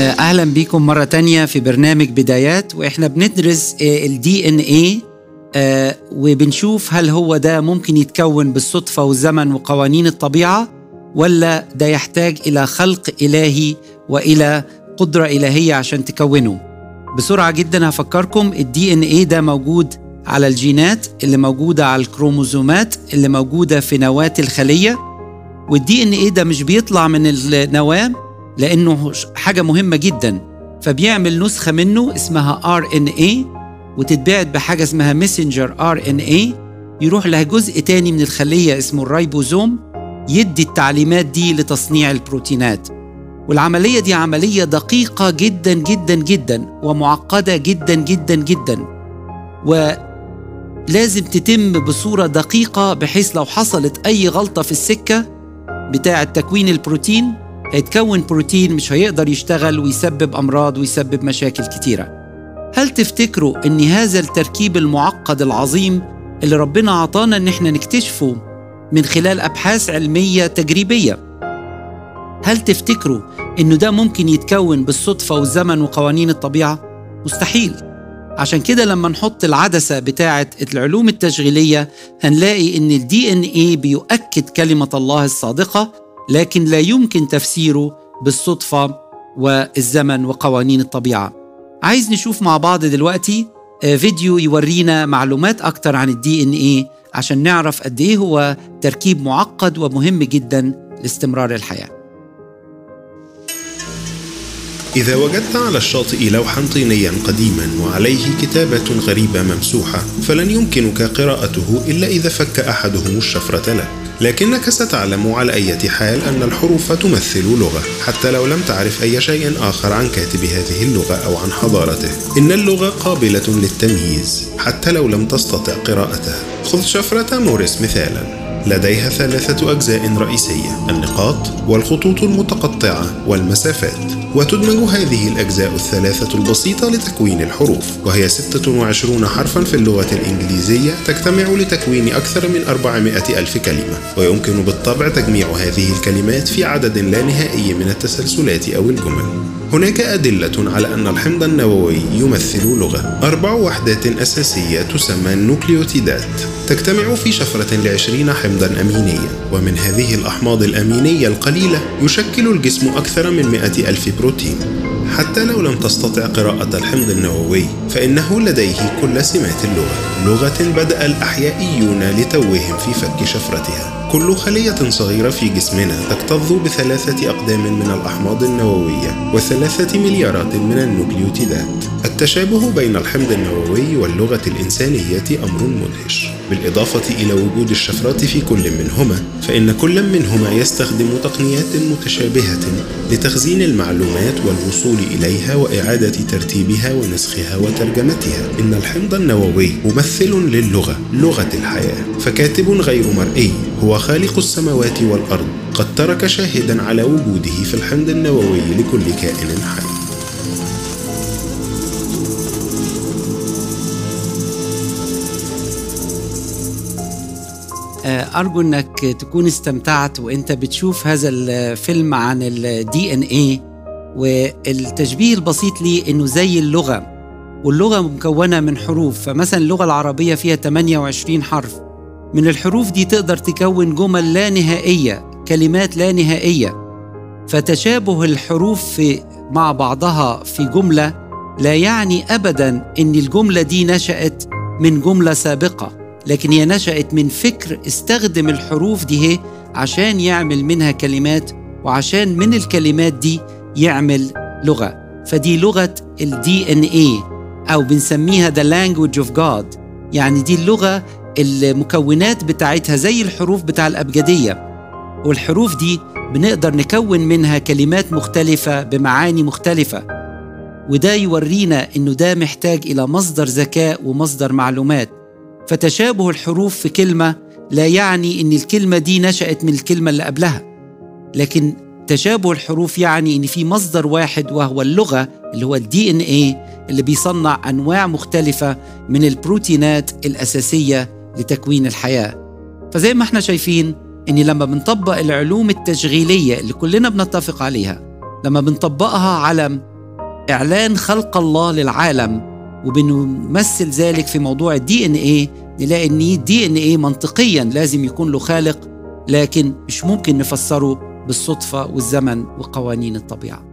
اهلا بيكم مره تانية في برنامج بدايات واحنا بندرس الدي ان ايه وبنشوف هل هو ده ممكن يتكون بالصدفه والزمن وقوانين الطبيعه ولا ده يحتاج الى خلق الهي والى قدره الهيه عشان تكونه بسرعه جدا هفكركم الدي ان ايه ده موجود على الجينات اللي موجوده على الكروموزومات اللي موجوده في نواه الخليه والدي ان ايه ده مش بيطلع من النواه لانه حاجه مهمه جدا فبيعمل نسخه منه اسمها ار ان اي وتتبعت بحاجه اسمها ميسنجر ار ان اي يروح لها جزء تاني من الخليه اسمه الرايبوزوم يدي التعليمات دي لتصنيع البروتينات والعمليه دي عمليه دقيقه جدا جدا جدا ومعقده جدا جدا جدا ولازم تتم بصوره دقيقه بحيث لو حصلت اي غلطه في السكه بتاعه تكوين البروتين هيتكون بروتين مش هيقدر يشتغل ويسبب امراض ويسبب مشاكل كتيره هل تفتكروا ان هذا التركيب المعقد العظيم اللي ربنا عطانا ان احنا نكتشفه من خلال ابحاث علميه تجريبيه هل تفتكروا انه ده ممكن يتكون بالصدفه والزمن وقوانين الطبيعه مستحيل عشان كده لما نحط العدسه بتاعه العلوم التشغيليه هنلاقي ان الدي ان اي بيؤكد كلمه الله الصادقه لكن لا يمكن تفسيره بالصدفه والزمن وقوانين الطبيعه عايز نشوف مع بعض دلوقتي فيديو يورينا معلومات اكتر عن الدي ان ايه عشان نعرف قد ايه هو تركيب معقد ومهم جدا لاستمرار الحياه إذا وجدت على الشاطئ لوحا طينيا قديما وعليه كتابة غريبة ممسوحة فلن يمكنك قراءته إلا إذا فك أحدهم الشفرة لك لكنك ستعلم على أي حال أن الحروف تمثل لغة حتى لو لم تعرف أي شيء آخر عن كاتب هذه اللغة أو عن حضارته إن اللغة قابلة للتمييز حتى لو لم تستطع قراءتها خذ شفرة موريس مثالا لديها ثلاثة أجزاء رئيسية النقاط والخطوط المتقطعة والمسافات وتدمج هذه الأجزاء الثلاثة البسيطة لتكوين الحروف وهي 26 حرفا في اللغة الإنجليزية تجتمع لتكوين أكثر من 400 ألف كلمة ويمكن بالطبع تجميع هذه الكلمات في عدد لا نهائي من التسلسلات أو الجمل هناك أدلة على أن الحمض النووي يمثل لغة أربع وحدات أساسية تسمى النوكليوتيدات تجتمع في شفرة لعشرين حمضا أمينيا ومن هذه الأحماض الأمينية القليلة يشكل الجسم أكثر من مئة ألف بروتين حتى لو لم تستطع قراءة الحمض النووي فإنه لديه كل سمات اللغة لغة بدأ الأحيائيون لتوهم في فك شفرتها كل خلية صغيرة في جسمنا تكتظ بثلاثة أقدام من الأحماض النووية وثلاثة مليارات من النوكليوتيدات التشابه بين الحمض النووي واللغة الإنسانية أمر مدهش بالإضافة إلى وجود الشفرات في كل منهما فإن كل منهما يستخدم تقنيات متشابهة لتخزين المعلومات والوصول إليها وإعادة ترتيبها ونسخها وترجمتها إن الحمض النووي ممثل للغة لغة الحياة فكاتب غير مرئي هو خالق السماوات والأرض قد ترك شاهدا على وجوده في الحمض النووي لكل كائن حي أرجو أنك تكون استمتعت وأنت بتشوف هذا الفيلم عن الدي ان اي والتشبيه البسيط ليه أنه زي اللغة واللغة مكونة من حروف فمثلا اللغة العربية فيها 28 حرف من الحروف دي تقدر تكون جمل لا نهائية كلمات لا نهائية فتشابه الحروف في مع بعضها في جملة لا يعني أبدا أن الجملة دي نشأت من جملة سابقة لكن هي نشأت من فكر استخدم الحروف دي هي عشان يعمل منها كلمات وعشان من الكلمات دي يعمل لغة فدي لغة الدي ان اي أو بنسميها the language of God يعني دي اللغة المكونات بتاعتها زي الحروف بتاع الأبجدية والحروف دي بنقدر نكون منها كلمات مختلفة بمعاني مختلفة وده يورينا إنه ده محتاج إلى مصدر ذكاء ومصدر معلومات فتشابه الحروف في كلمة لا يعني إن الكلمة دي نشأت من الكلمة اللي قبلها لكن تشابه الحروف يعني إن في مصدر واحد وهو اللغة اللي هو الدي ان اي اللي بيصنع أنواع مختلفة من البروتينات الأساسية لتكوين الحياة فزي ما احنا شايفين ان لما بنطبق العلوم التشغيليه اللي كلنا بنتفق عليها لما بنطبقها على اعلان خلق الله للعالم وبنمثل ذلك في موضوع الدي ان ايه نلاقي ان الدي ان ايه منطقيا لازم يكون له خالق لكن مش ممكن نفسره بالصدفه والزمن وقوانين الطبيعه